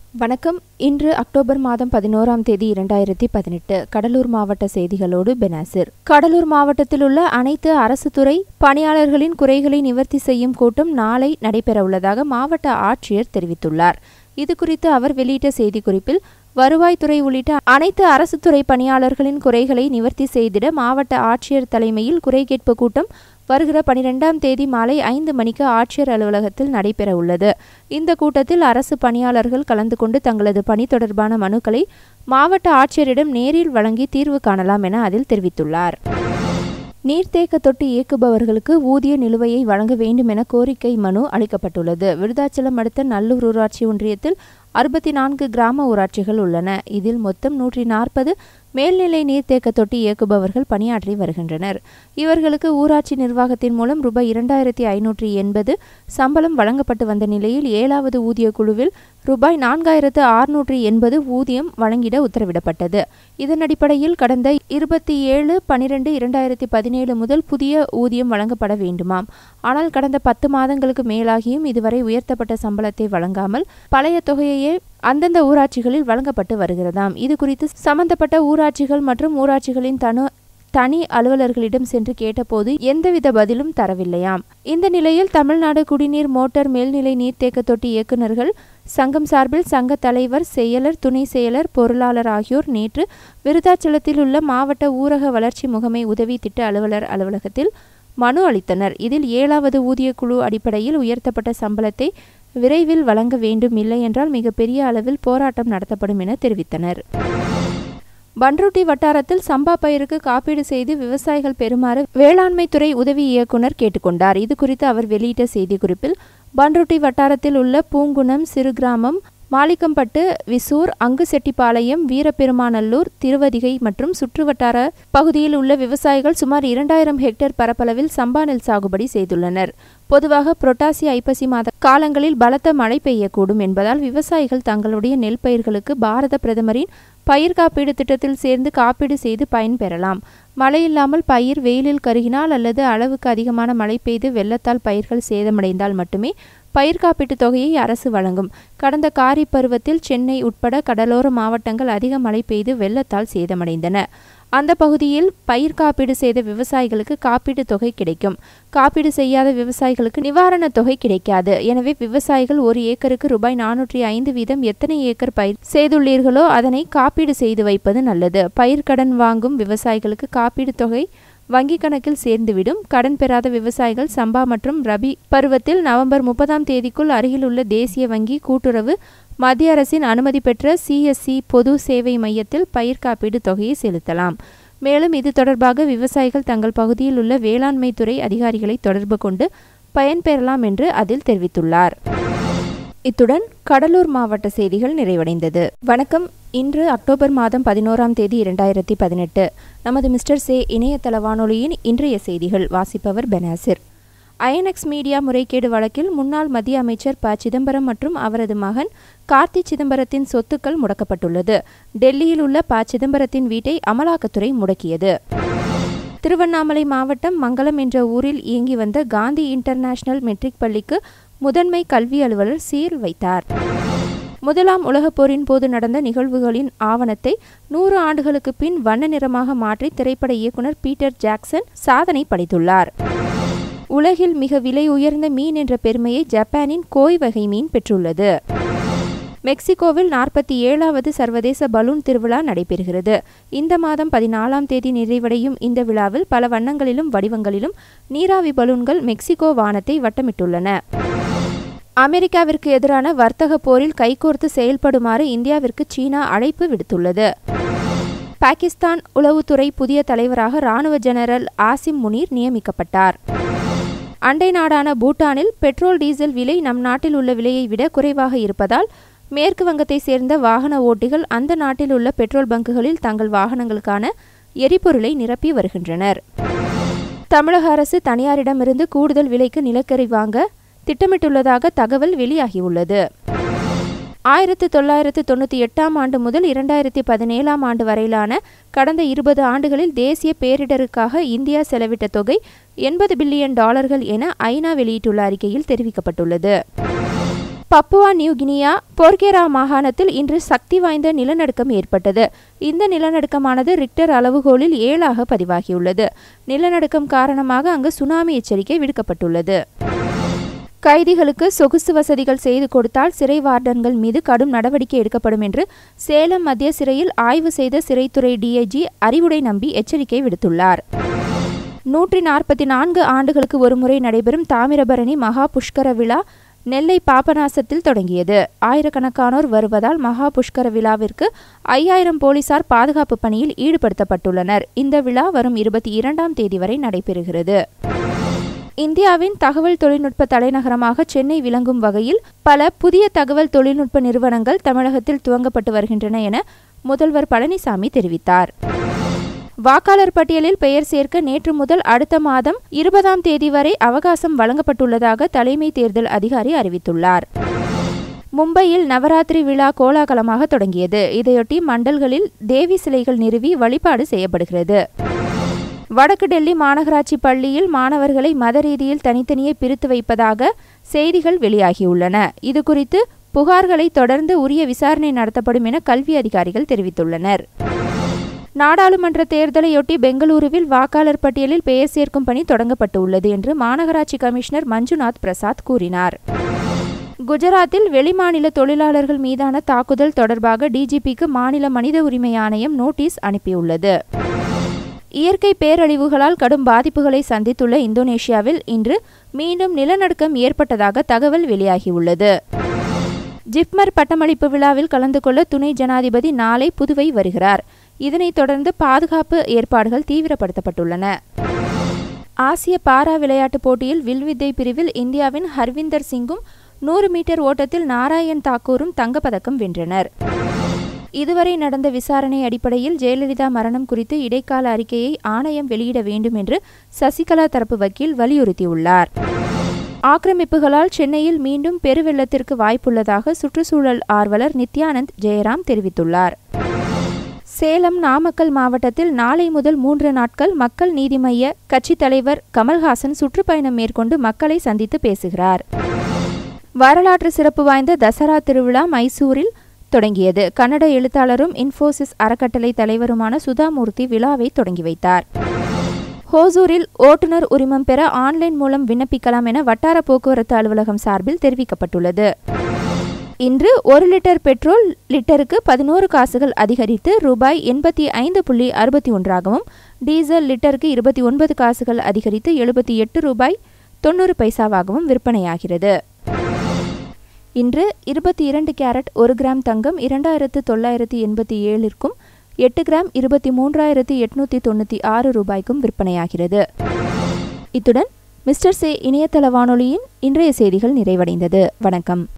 வணக்கம் இன்று அக்டோபர் மாதம் பதினோராம் தேதி இரண்டாயிரத்தி பதினெட்டு கடலூர் மாவட்ட செய்திகளோடு பெனாசிர் கடலூர் மாவட்டத்தில் உள்ள அனைத்து அரசு துறை பணியாளர்களின் குறைகளை நிவர்த்தி செய்யும் கூட்டம் நாளை நடைபெறவுள்ளதாக மாவட்ட ஆட்சியர் தெரிவித்துள்ளார் இதுகுறித்து அவர் வெளியிட்ட செய்திக்குறிப்பில் வருவாய்த்துறை உள்ளிட்ட அனைத்து அரசு துறை பணியாளர்களின் குறைகளை நிவர்த்தி செய்திட மாவட்ட ஆட்சியர் தலைமையில் குறை கேட்பு கூட்டம் வருகிற பனிரெண்டாம் தேதி மாலை ஐந்து மணிக்கு ஆட்சியர் அலுவலகத்தில் நடைபெற உள்ளது இந்த கூட்டத்தில் அரசு பணியாளர்கள் கலந்து கொண்டு தங்களது பணி தொடர்பான மனுக்களை மாவட்ட ஆட்சியரிடம் நேரில் வழங்கி தீர்வு காணலாம் என அதில் தெரிவித்துள்ளார் நீர்த்தேக்க தொட்டி இயக்குபவர்களுக்கு ஊதிய நிலுவையை வழங்க வேண்டும் என கோரிக்கை மனு அளிக்கப்பட்டுள்ளது விருதாச்சலம் அடுத்த நல்லூர் ஊராட்சி ஒன்றியத்தில் அறுபத்தி நான்கு கிராம ஊராட்சிகள் உள்ளன இதில் மொத்தம் நூற்றி நாற்பது மேல்நிலை நீர்த்தேக்க தொட்டி இயக்குபவர்கள் பணியாற்றி வருகின்றனர் இவர்களுக்கு ஊராட்சி நிர்வாகத்தின் மூலம் ரூபாய் இரண்டாயிரத்தி ஐநூற்றி எண்பது சம்பளம் வழங்கப்பட்டு வந்த நிலையில் ஏழாவது ஊதிய குழுவில் ரூபாய் நான்காயிரத்து அறுநூற்றி எண்பது ஊதியம் வழங்கிட உத்தரவிடப்பட்டது இதன் அடிப்படையில் கடந்த இருபத்தி ஏழு பனிரெண்டு இரண்டாயிரத்தி பதினேழு முதல் புதிய ஊதியம் வழங்கப்பட வேண்டுமாம் ஆனால் கடந்த பத்து மாதங்களுக்கு மேலாகியும் இதுவரை உயர்த்தப்பட்ட சம்பளத்தை வழங்காமல் பழைய தொகையையே அந்தந்த ஊராட்சிகளில் வழங்கப்பட்டு வருகிறதாம் இது குறித்து சம்பந்தப்பட்ட ஊராட்சிகள் மற்றும் ஊராட்சிகளின் தனு தனி அலுவலர்களிடம் சென்று கேட்டபோது எந்தவித பதிலும் தரவில்லையாம் இந்த நிலையில் தமிழ்நாடு குடிநீர் மோட்டார் மேல்நிலை நீர்த்தேக்க தொட்டி இயக்குநர்கள் சங்கம் சார்பில் சங்க தலைவர் செயலர் துணை செயலர் பொருளாளர் ஆகியோர் நேற்று விருதாச்சலத்தில் உள்ள மாவட்ட ஊரக வளர்ச்சி முகமை உதவி திட்ட அலுவலர் அலுவலகத்தில் மனு அளித்தனர் இதில் ஏழாவது ஊதிய குழு அடிப்படையில் உயர்த்தப்பட்ட சம்பளத்தை விரைவில் வழங்க வேண்டும் இல்லை என்றால் மிகப்பெரிய அளவில் போராட்டம் நடத்தப்படும் என தெரிவித்தனர் பன்ருட்டி வட்டாரத்தில் சம்பா பயிருக்கு காப்பீடு செய்து விவசாயிகள் பெறுமாறு வேளாண்மைத்துறை உதவி இயக்குனர் கேட்டுக்கொண்டார் இது குறித்து அவர் வெளியிட்ட செய்திக்குறிப்பில் பன்ருட்டி வட்டாரத்தில் உள்ள பூங்குணம் சிறு கிராமம் மாலிக்கம்பட்டு விசூர் அங்குசெட்டிப்பாளையம் வீரபெருமாநல்லூர் திருவதிகை மற்றும் சுற்றுவட்டார பகுதியில் உள்ள விவசாயிகள் சுமார் இரண்டாயிரம் ஹெக்டேர் பரப்பளவில் சம்பா நெல் சாகுபடி செய்துள்ளனர் பொதுவாக புரட்டாசி ஐப்பசி மாத காலங்களில் பலத்த மழை பெய்யக்கூடும் என்பதால் விவசாயிகள் தங்களுடைய நெல் பயிர்களுக்கு பாரத பிரதமரின் பயிர் காப்பீடு திட்டத்தில் சேர்ந்து காப்பீடு செய்து பயன்பெறலாம் மழை இல்லாமல் பயிர் வெயிலில் கருகினால் அல்லது அளவுக்கு அதிகமான மழை பெய்து வெள்ளத்தால் பயிர்கள் சேதமடைந்தால் மட்டுமே பயிர் காப்பீட்டு தொகையை அரசு வழங்கும் கடந்த காரி பருவத்தில் சென்னை உட்பட கடலோர மாவட்டங்கள் அதிக மழை பெய்து வெள்ளத்தால் சேதமடைந்தன அந்த பகுதியில் பயிர் காப்பீடு செய்த விவசாயிகளுக்கு காப்பீடு தொகை கிடைக்கும் காப்பீடு செய்யாத விவசாயிகளுக்கு நிவாரணத் தொகை கிடைக்காது எனவே விவசாயிகள் ஒரு ஏக்கருக்கு ரூபாய் நானூற்றி ஐந்து வீதம் எத்தனை ஏக்கர் பயிர் செய்துள்ளீர்களோ அதனை காப்பீடு செய்து வைப்பது நல்லது பயிர்க்கடன் வாங்கும் விவசாயிகளுக்கு காப்பீடு தொகை வங்கி கணக்கில் சேர்ந்துவிடும் கடன் பெறாத விவசாயிகள் சம்பா மற்றும் ரபி பருவத்தில் நவம்பர் முப்பதாம் தேதிக்குள் அருகிலுள்ள தேசிய வங்கி கூட்டுறவு மத்திய அரசின் அனுமதி பெற்ற சிஎஸ்சி பொது சேவை மையத்தில் பயிர் காப்பீடு தொகையை செலுத்தலாம் மேலும் இது தொடர்பாக விவசாயிகள் தங்கள் பகுதியில் உள்ள வேளாண்மை துறை அதிகாரிகளை தொடர்பு கொண்டு பயன்பெறலாம் என்று அதில் தெரிவித்துள்ளார் இத்துடன் கடலூர் மாவட்ட செய்திகள் நிறைவடைந்தது வணக்கம் இன்று அக்டோபர் மாதம் பதினோராம் தேதி இரண்டாயிரத்தி பதினெட்டு நமது மிஸ்டர் சே இணையதள வானொலியின் இன்றைய செய்திகள் வாசிப்பவர் பெனாசிர் ஐஎன்எக்ஸ் மீடியா முறைகேடு வழக்கில் முன்னாள் மத்திய அமைச்சர் ப சிதம்பரம் மற்றும் அவரது மகன் கார்த்தி சிதம்பரத்தின் சொத்துக்கள் முடக்கப்பட்டுள்ளது டெல்லியில் உள்ள ப சிதம்பரத்தின் வீட்டை அமலாக்கத்துறை முடக்கியது திருவண்ணாமலை மாவட்டம் மங்கலம் என்ற ஊரில் இயங்கி வந்த காந்தி இன்டர்நேஷனல் மெட்ரிக் பள்ளிக்கு முதன்மை கல்வி அலுவலர் சீல் வைத்தார் முதலாம் உலகப் போரின் போது நடந்த நிகழ்வுகளின் ஆவணத்தை நூறு ஆண்டுகளுக்கு பின் வண்ண நிறமாக மாற்றி திரைப்பட இயக்குனர் பீட்டர் ஜாக்சன் சாதனை படைத்துள்ளார் உலகில் மிக விலை உயர்ந்த மீன் என்ற பெருமையை ஜப்பானின் கோய் வகை மீன் பெற்றுள்ளது மெக்சிகோவில் நாற்பத்தி ஏழாவது சர்வதேச பலூன் திருவிழா நடைபெறுகிறது இந்த மாதம் பதினாலாம் தேதி நிறைவடையும் இந்த விழாவில் பல வண்ணங்களிலும் வடிவங்களிலும் நீராவி பலூன்கள் மெக்சிகோ வானத்தை வட்டமிட்டுள்ளன அமெரிக்காவிற்கு எதிரான வர்த்தக போரில் கைகோர்த்து செயல்படுமாறு இந்தியாவிற்கு சீனா அழைப்பு விடுத்துள்ளது பாகிஸ்தான் உளவுத்துறை புதிய தலைவராக ராணுவ ஜெனரல் ஆசிம் முனீர் நியமிக்கப்பட்டார் அண்டை நாடான பூட்டானில் பெட்ரோல் டீசல் விலை நம் நாட்டில் உள்ள விலையை விட குறைவாக இருப்பதால் மேற்கு வங்கத்தை சேர்ந்த வாகன ஓட்டிகள் அந்த நாட்டில் உள்ள பெட்ரோல் பங்குகளில் தங்கள் வாகனங்களுக்கான எரிபொருளை நிரப்பி வருகின்றனர் தமிழக அரசு தனியாரிடமிருந்து கூடுதல் விலைக்கு நிலக்கரி வாங்க திட்டமிட்டுள்ளதாக தகவல் வெளியாகியுள்ளது ஆயிரத்து தொள்ளாயிரத்து தொண்ணூற்றி எட்டாம் ஆண்டு முதல் இரண்டாயிரத்தி பதினேழாம் ஆண்டு வரையிலான கடந்த இருபது ஆண்டுகளில் தேசிய பேரிடருக்காக இந்தியா செலவிட்ட தொகை எண்பது பில்லியன் டாலர்கள் என ஐநா வெளியிட்டுள்ள அறிக்கையில் தெரிவிக்கப்பட்டுள்ளது பப்புவா நியூ கினியா போர்கேரா மாகாணத்தில் இன்று சக்தி வாய்ந்த நிலநடுக்கம் ஏற்பட்டது இந்த நிலநடுக்கமானது ரிக்டர் அளவுகோலில் ஏழாக பதிவாகியுள்ளது நிலநடுக்கம் காரணமாக அங்கு சுனாமி எச்சரிக்கை விடுக்கப்பட்டுள்ளது கைதிகளுக்கு சொகுசு வசதிகள் செய்து கொடுத்தால் சிறை வார்டன்கள் மீது கடும் நடவடிக்கை எடுக்கப்படும் என்று சேலம் மத்திய சிறையில் ஆய்வு செய்த சிறைத்துறை டிஐஜி அறிவுடை நம்பி எச்சரிக்கை விடுத்துள்ளார் நூற்றி நாற்பத்தி நான்கு ஆண்டுகளுக்கு ஒருமுறை நடைபெறும் தாமிரபரணி மகா புஷ்கர விழா நெல்லை பாபநாசத்தில் தொடங்கியது ஆயிரக்கணக்கானோர் வருவதால் மகா புஷ்கர விழாவிற்கு ஐயாயிரம் போலீசார் பாதுகாப்பு பணியில் ஈடுபடுத்தப்பட்டுள்ளனர் இந்த விழா வரும் இருபத்தி இரண்டாம் தேதி வரை நடைபெறுகிறது இந்தியாவின் தகவல் தொழில்நுட்ப தலைநகரமாக சென்னை விளங்கும் வகையில் பல புதிய தகவல் தொழில்நுட்ப நிறுவனங்கள் தமிழகத்தில் துவங்கப்பட்டு வருகின்றன என முதல்வர் பழனிசாமி தெரிவித்தார் வாக்காளர் பட்டியலில் பெயர் சேர்க்க நேற்று முதல் அடுத்த மாதம் இருபதாம் தேதி வரை அவகாசம் வழங்கப்பட்டுள்ளதாக தலைமை தேர்தல் அதிகாரி அறிவித்துள்ளார் மும்பையில் நவராத்திரி விழா கோலாகலமாக தொடங்கியது இதையொட்டி மண்டல்களில் தேவி சிலைகள் நிறுவி வழிபாடு செய்யப்படுகிறது வடக்கு டெல்லி மாநகராட்சி பள்ளியில் மாணவர்களை மத ரீதியில் தனித்தனியே பிரித்து வைப்பதாக செய்திகள் வெளியாகியுள்ளன இதுகுறித்து புகார்களை தொடர்ந்து உரிய விசாரணை நடத்தப்படும் என கல்வி அதிகாரிகள் தெரிவித்துள்ளனர் நாடாளுமன்ற தேர்தலையொட்டி பெங்களூருவில் வாக்காளர் பட்டியலில் பெயர் சேர்க்கும் பணி தொடங்கப்பட்டு உள்ளது என்று மாநகராட்சி கமிஷனர் மஞ்சுநாத் பிரசாத் கூறினார் குஜராத்தில் வெளிமாநில தொழிலாளர்கள் மீதான தாக்குதல் தொடர்பாக டிஜிபிக்கு மாநில மனித உரிமை ஆணையம் நோட்டீஸ் அனுப்பியுள்ளது இயற்கை பேரழிவுகளால் கடும் பாதிப்புகளை சந்தித்துள்ள இந்தோனேஷியாவில் இன்று மீண்டும் நிலநடுக்கம் ஏற்பட்டதாக தகவல் வெளியாகியுள்ளது ஜிப்மர் பட்டமளிப்பு விழாவில் கலந்து கொள்ள துணை ஜனாதிபதி நாளை புதுவை வருகிறார் இதனைத் தொடர்ந்து பாதுகாப்பு ஏற்பாடுகள் தீவிரப்படுத்தப்பட்டுள்ளன ஆசிய பாரா விளையாட்டுப் போட்டியில் வில்வித்தை பிரிவில் இந்தியாவின் ஹர்விந்தர் சிங்கும் நூறு மீட்டர் ஓட்டத்தில் நாராயண் தாக்கூரும் தங்கப்பதக்கம் வென்றனர் இதுவரை நடந்த விசாரணை அடிப்படையில் ஜெயலலிதா மரணம் குறித்து இடைக்கால அறிக்கையை ஆணையம் வெளியிட வேண்டும் என்று சசிகலா தரப்பு வக்கீல் வலியுறுத்தியுள்ளார் ஆக்கிரமிப்புகளால் சென்னையில் மீண்டும் பெருவெள்ளத்திற்கு வாய்ப்புள்ளதாக சுற்றுச்சூழல் ஆர்வலர் நித்யானந்த் ஜெயராம் தெரிவித்துள்ளார் சேலம் நாமக்கல் மாவட்டத்தில் நாளை முதல் மூன்று நாட்கள் மக்கள் நீதி மய்ய கட்சித் தலைவர் கமல்ஹாசன் சுற்றுப்பயணம் மேற்கொண்டு மக்களை சந்தித்து பேசுகிறார் வரலாற்று சிறப்பு வாய்ந்த தசரா திருவிழா மைசூரில் தொடங்கியது கன்னட எழுத்தாளரும் இன்ஃபோசிஸ் அறக்கட்டளை தலைவருமான சுதாமூர்த்தி விழாவை தொடங்கி வைத்தார் ஹோசூரில் ஓட்டுநர் உரிமம் பெற ஆன்லைன் மூலம் விண்ணப்பிக்கலாம் என வட்டார போக்குவரத்து அலுவலகம் சார்பில் தெரிவிக்கப்பட்டுள்ளது இன்று ஒரு லிட்டர் பெட்ரோல் லிட்டருக்கு பதினோரு காசுகள் அதிகரித்து ரூபாய் எண்பத்தி ஐந்து புள்ளி அறுபத்தி ஒன்றாகவும் டீசல் லிட்டருக்கு இருபத்தி ஒன்பது காசுகள் அதிகரித்து எழுபத்தி எட்டு ரூபாய் தொண்ணூறு பைசாவாகவும் விற்பனையாகிறது இன்று இருபத்தி இரண்டு கேரட் ஒரு கிராம் தங்கம் இரண்டாயிரத்து தொள்ளாயிரத்து எண்பத்தி ஏழிற்கும் எட்டு கிராம் இருபத்தி மூன்றாயிரத்து எட்நூத்தி தொண்ணூற்றி ஆறு ரூபாய்க்கும் விற்பனையாகிறது இத்துடன் மிஸ்டர் சே இணையதள வானொலியின் இன்றைய செய்திகள் நிறைவடைந்தது வணக்கம்